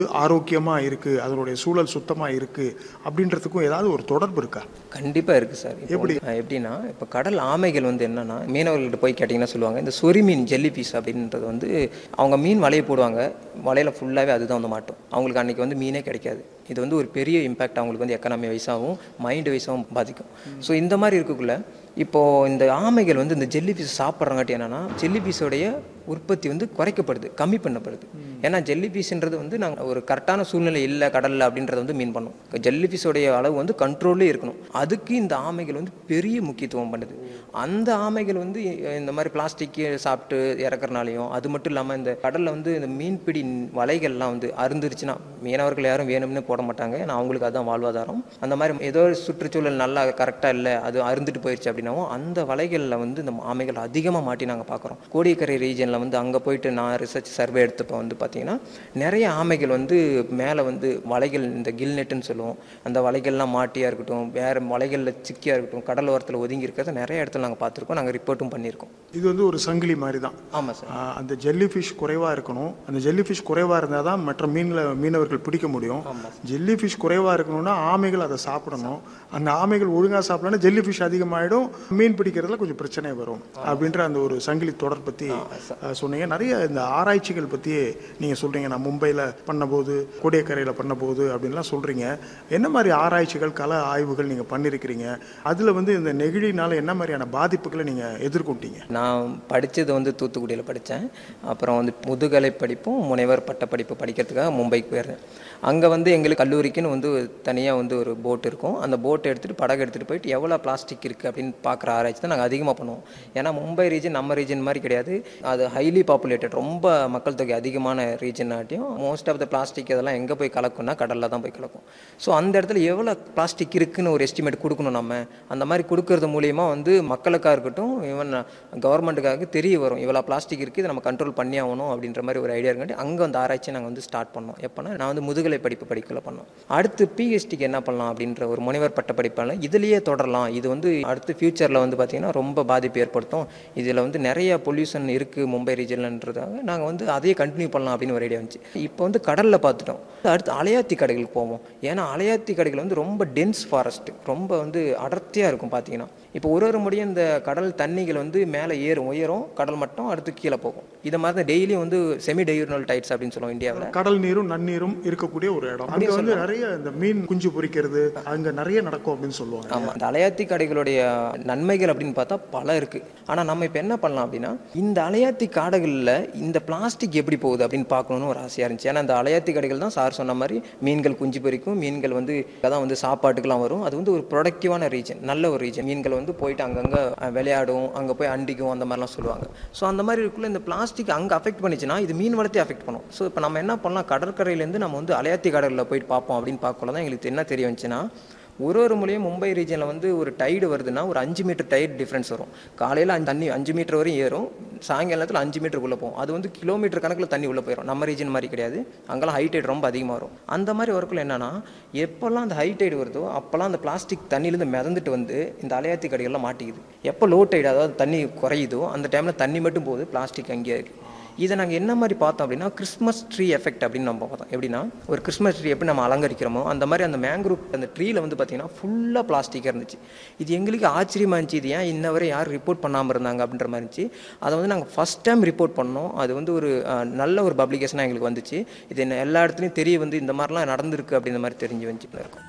ஆரோக்கியமா இருக்கு அதனுடைய சூழல் சுத்தமா இருக்கு அப்படின்றதுக்கும் ஏதாவது ஒரு தொடர்பு இருக்கா கண்டிப்பா இருக்கு சார் இப்போ எப்படி? வந்து, அஹ், எப்படின்னா இப்போ கடல் ஆமைகள் வந்து என்னன்னா மீனவர்கள்ட்ட போய் கேட்டிங்கன்னா சொல்லுவாங்க இந்த சொறி மீன் ஜெல்லி பீஸ் அப்படின்றது வந்து அவங்க மீன் வலையை போடுவாங்க வலையில ஃபுல்லாகவே அதுதான் வந்து மாட்டும் அவங்களுக்கு அன்னைக்கு வந்து மீனே கிடைக்காது இது வந்து ஒரு பெரிய இம்பாக்ட் அவங்களுக்கு வந்து எக்கனாமி வைஸாகவும் மைண்ட் வைஸாகவும் பாதிக்கும் ஸோ இந்த மாதிரி இருக்கக்குள்ள இப்போ இந்த ஆமைகள் வந்து இந்த ஜெல்லி பீஸ் சாப்பிட்றங்காட்டி என்னன்னா ஜெல்லி பீஸோடைய உற்பத்தி வந்து குறைக்கப்படுது கம்மி பண்ணப்படுது ஏன்னா ஜெல்லி பீஸ்ன்றது வந்து நாங்கள் ஒரு கரெக்டான சூழ்நிலை இல்லை கடலில் அப்படின்றத வந்து மீன் பண்ணோம் ஜெல்லி பீஸோடைய அளவு வந்து கண்ட்ரோல்லே இருக்கணும் அதுக்கு இந்த ஆமைகள் வந்து பெரிய முக்கியத்துவம் பண்ணுது அந்த ஆமைகள் வந்து இந்த மாதிரி பிளாஸ்டிக் சாப்பிட்டு இறக்குறனாலையும் அது மட்டும் இல்லாமல் இந்த கடலில் வந்து இந்த மீன்பிடி வலைகள்லாம் வந்து அருந்துருச்சுன்னா மீனவர்கள் யாரும் வேணும்னு போட மாட்டாங்க ஏன்னா அவங்களுக்கு அதுதான் வாழ்வாதாரம் அந்த மாதிரி ஏதோ ஒரு சுற்றுச்சூழல் நல்லா கரெக்டாக இல்லை அது அருந்துட்டு போயிடுச்சு அப்படின்னாவும் அந்த வலைகளில் வந்து இந்த ஆமைகள் அதிகமாக மாட்டி நாங்கள் பார்க்குறோம் கோடியக்கரை ரீஜனில் வந்து அங்கே போயிட்டு நான் ரிசர்ச் சர்வே எடுத்தப்போ வந்து பார்த்தீங்கன்னா நிறைய ஆமைகள் வந்து மேலே வந்து வலைகள் இந்த கில் நெட்டுன்னு சொல்லுவோம் அந்த வலைகள்லாம் மாட்டியாக இருக்கட்டும் வேறு வலைகளில் சிக்கியாக இருக்கட்டும் கடல் ஓரத்தில் ஒதுங்கி இருக்கிறத நிறைய இடத்துல நாங்கள் பார்த்துருக்கோம் நாங்கள் ரிப்போர்ட்டும் பண்ணியிருக்கோம் இது வந்து ஒரு சங்கிலி மாதிரி தான் ஆமாம் சார் ஆஹ் அந்த ஜெல்லி ஃபிஷ் குறைவாக இருக்கணும் அந்த ஜெல்லி ஃபிஷ் குறைவாக இருந்தால் தான் மற்ற மீன்களை மீனவர்கள் பிடிக்க முடியும் ஜெல்லி ஃபிஷ் குறைவாக இருக்கணும்னா ஆமைகள் அதை சாப்பிடணும் அந்த ஆமைகள் ஒழுங்காக சாப்பிடலன்னா ஜெல்லி ஃபிஷ் அதிகமாகிடும் மீன் பிடிக்கிறதுல கொஞ்சம் பிரச்சனை வரும் அப்படின்ற அந்த ஒரு சங்கிலி தொடர் பற்றி ஆஹ் சொன்னீங்க நிறைய இந்த ஆராய்ச்சிகள் பற்றி நீங்கள் சொல்கிறீங்க நான் மும்பையில் பண்ணபோது கோடியக்கரையில் பண்ணபோது அப்படின்லாம் சொல்கிறீங்க என்ன மாதிரி ஆராய்ச்சிகள் கல ஆய்வுகள் நீங்கள் பண்ணியிருக்கிறீங்க அதில் வந்து இந்த நெகிழினால என்ன மாதிரியான பாதிப்புகளை நீங்கள் எதிர்கொண்டீங்க நான் படித்தது வந்து தூத்துக்குடியில் படித்தேன் அப்புறம் வந்து முதுகலை படிப்பும் முனைவர் பட்ட படிப்பு படிக்கிறதுக்காக மும்பைக்கு போயிருந்தேன் அங்கே வந்து எங்களுக்கு கல்லூரிக்குன்னு வந்து தனியாக வந்து ஒரு போட் இருக்கும் அந்த போட் எடுத்துகிட்டு படகு எடுத்துகிட்டு போயிட்டு எவ்வளோ பிளாஸ்டிக் இருக்குது அப்படின்னு பார்க்குற ஆராய்ச்சி தான் நாங்கள் அதிகமாக பண்ணுவோம் ஏன்னா மும்பை ரீஜன் நம்ம ரீஜன் மாதிரி கிடையாது அது ஹைலி பாப்புலேட்டட் ரொம்ப மக்கள் தொகை அதிகமான ரீஜன் ஆட்டியும் மோஸ்ட் ஆஃப் த பிளாஸ்டிக் இதெல்லாம் எங்கே போய் கலக்கும்னா கடலில் தான் போய் கலக்கும் ஸோ அந்த இடத்துல எவ்வளோ பிளாஸ்டிக் இருக்குன்னு ஒரு எஸ்டிமேட் கொடுக்கணும் நம்ம அந்த மாதிரி கொடுக்கறது மூலியமா வந்து மக்களுக்காக இருக்கட்டும் ஈவன் கவர்மெண்ட்டுக்காக தெரிய வரும் இவ்வளோ பிளாஸ்டிக் இருக்குது இதை நம்ம கண்ட்ரோல் பண்ணி ஆகணும் அப்படின்ற மாதிரி ஒரு ஐடியா இருக்காட்டி அங்கே அந்த ஆராய்ச்சி நாங்கள் வந்து ஸ்டார்ட் பண்ணோம் எப்போனா நான் வந்து முதுகலை படிப்பு படிக்கல பண்ணோம் அடுத்து பிஹெச்டிக்கு என்ன பண்ணலாம் அப்படின்ற ஒரு முனைவர் பட்ட படிப்பால இதுலேயே தொடரலாம் இது வந்து அடுத்து ஃபியூச்சரில் வந்து பார்த்திங்கன்னா ரொம்ப பாதிப்பு ஏற்படுத்தும் இதில் வந்து நிறைய பொல்யூஷன் இருக்குது மும்பை ரீஜன்லன்றதாக நாங்கள் வந்து அதையே கண்டினியூ பண்ணலாம் அப்படின்னு ஒரு ஐடியா வந்துச்சு இப்போ வந்து கடலில் பார்த்துட்டோம் அடுத்து அலையாத்தி கடைகளுக்கு போவோம் ஏன்னா அலையாத்தி கடைகள் வந்து ரொம்ப டென்ஸ் ஃபாரஸ்ட் ரொம்ப வந்து அடர்த்தியாக இருக்கும் பார்த்தீங்கன்னா இப்போ ஒரு ஒரு முறையும் இந்த கடல் தண்ணிகள் வந்து மேலே ஏறும் உயரும் கடல் மட்டம் அடுத்து கீழே போகும் இதை மாதிரி தான் டெய்லியும் வந்து செமி டெயூர்னல் டைட்ஸ் அப்படின்னு சொல்லுவோம் இந்தியாவில் கடல் நீரும் நன்னீரும் இருக்கக்கூடிய ஒரு இடம் அங்க வந்து நிறைய இந்த மீன் குஞ்சு பொரிக்கிறது அங்க நிறைய நடக்கும் அப்படின்னு சொல்லுவாங்க ஆமாம் இந்த அலையாத்தி கடைகளுடைய நன்மைகள் அப்படின்னு பார்த்தா பல இருக்குது ஆனால் நம்ம இப்போ என்ன பண்ணலாம் அப்படின்னா இந்த அலையாத்தி காடுகளில் இந்த பிளாஸ்டிக் எப்படி போகுது அப்படின்னு பார்க்கணுன்னு ஒரு ஆசையாக இருந்துச்சு ஏன்னா இந்த அலையாத்தி கடைகள் தான் சார் சொன்ன மாதிரி மீன்கள் குஞ்சு பொரிக்கும் மீன்கள் வந்து அதான் வந்து சாப்பாட்டுக்கெல்லாம் வரும் அது வந்து ஒரு ப்ரொடக்டிவான ரீஜன் நல்ல ஒரு ரீஜன் மீன்கள் வந்து போயிட்டு அங்கங்கே விளையாடும் அங்கே போய் அண்டிக்கும் அந்த மாதிரிலாம் சொல்லுவாங்க ஸோ அந்த மாதிரி இருக்குள்ள இந்த பிளாஸ்டிக் அங்கே அஃபெக்ட் பண்ணிச்சுன்னா இது மீன் வளர்த்தி அஃபெக்ட் பண்ணும் ஸோ இப்போ நம்ம என்ன பண்ணலாம் கடற்கரையிலேருந்து நம்ம வந்து அலையாத்தி கடலில் போயிட்டு பார்ப்போம் அப்படின்னு பார்க்கல தான் எங்களுக்கு என்ன தெரிய வந்துச்சுன்னா ஒரு ஒரு முறையும் மும்பை ரீஜனில் வந்து ஒரு டைடு வருதுன்னா ஒரு அஞ்சு மீட்டர் டைடு டிஃப்ரென்ஸ் வரும் காலையில் அஞ்சு தண்ணி அஞ்சு மீட்டர் வரையும் ஏறும் சாயங்காலத்தில் அஞ்சு மீட்டர் உள்ளே போகும் அது வந்து கிலோமீட்டர் கணக்கில் தண்ணி உள்ளே போயிடும் நம்ம ரீஜன் மாதிரி கிடையாது அங்கெல்லாம் ஹை டைடு ரொம்ப அதிகமாக வரும் அந்த மாதிரி ஒர்க்கில் என்னன்னா எப்போல்லாம் அந்த ஹை டைடு வருதோ அப்போல்லாம் அந்த பிளாஸ்டிக் தண்ணியிலேருந்து மிதந்துட்டு வந்து இந்த அலையாத்தி கடைகள்லாம் மாட்டிக்குது எப்போ லோ டைடு அதாவது தண்ணி குறையுதோ அந்த டைமில் தண்ணி மட்டும் போகுது பிளாஸ்டிக் அங்கேயே இருக்குது இதை நாங்கள் என்ன மாதிரி பார்த்தோம் அப்படின்னா கிறிஸ்மஸ் ட்ரீ எஃபெக்ட் அப்படின்னு நம்ம பார்த்தோம் எப்படின்னா ஒரு கிறிஸ்மஸ் ட்ரீ எப்படி நம்ம அலங்கரிக்கிறோமோ அந்த மாதிரி அந்த மேங்க்ரூவ் அந்த ட்ரீல வந்து பார்த்தீங்கன்னா ஃபுல்லாக பிளாஸ்டிக்காக இருந்துச்சு இது எங்களுக்கு ஆச்சரியமா இருந்துச்சு இது ஏன் இன்ன வரை யார் ரிப்போர்ட் பண்ணாமல் இருந்தாங்க அப்படின்ற மாதிரி இருந்துச்சு அதை வந்து நாங்கள் ஃபஸ்ட் டைம் ரிப்போர்ட் பண்ணோம் அது வந்து ஒரு அஹ், நல்ல ஒரு பப்ளிகேஷனாக எங்களுக்கு வந்துச்சு இது என்ன எல்லா இடத்துலையும் தெரிய வந்து இந்த மாதிரிலாம் நடந்திருக்கு அப்படின்ற மாதிரி தெரிஞ்சு வந்துச்சு இருக்கும்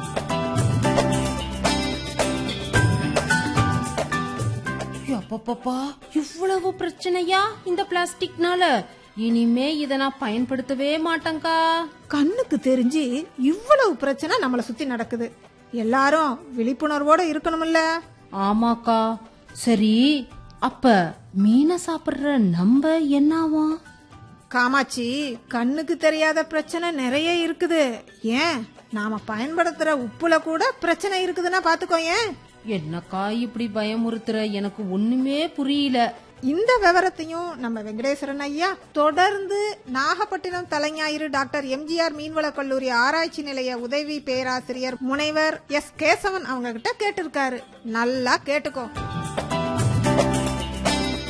அப்பப்பப்பா இவ்வளவு பிரச்சனையா இந்த பிளாஸ்டிக்னால இனிமே இத நான் பயன்படுத்தவே மாட்டேங்க்கா கண்ணுக்கு தெரிஞ்சு இவ்வளவு பிரச்சனை நம்மள சுத்தி நடக்குது எல்லாரும் விழிப்புணர்வோட இருக்கணும்ல ஆமாக்கா சரி அப்ப மீனை சாப்பிடுற நம்ம என்னாவும் காமாட்சி கண்ணுக்கு தெரியாத பிரச்சனை நிறைய இருக்குது ஏன் நாம பயன்படுத்துற உப்புல கூட பிரச்சனை இருக்குதுன்னா பாத்துக்கோ ஏன் என்னக்கா இப்படி பயமுறுத்துற எனக்கு ஒண்ணுமே புரியல இந்த விவரத்தையும் நம்ம வெங்கடேஸ்வரன் ஐயா தொடர்ந்து நாகப்பட்டினம் தலைஞாயிறு டாக்டர் எம்ஜிஆர் மீன்வள கல்லூரி ஆராய்ச்சி நிலைய உதவி பேராசிரியர் முனைவர் எஸ் கேசவன் அவங்க கிட்ட கேட்டிருக்காரு நல்லா கேட்டுக்கோ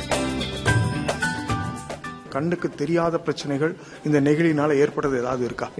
கண்ணுக்கு தெரியாத பிரச்சனைகள் இந்த நெகிழினால ஏற்படுறது ஏதாவது இருக்கா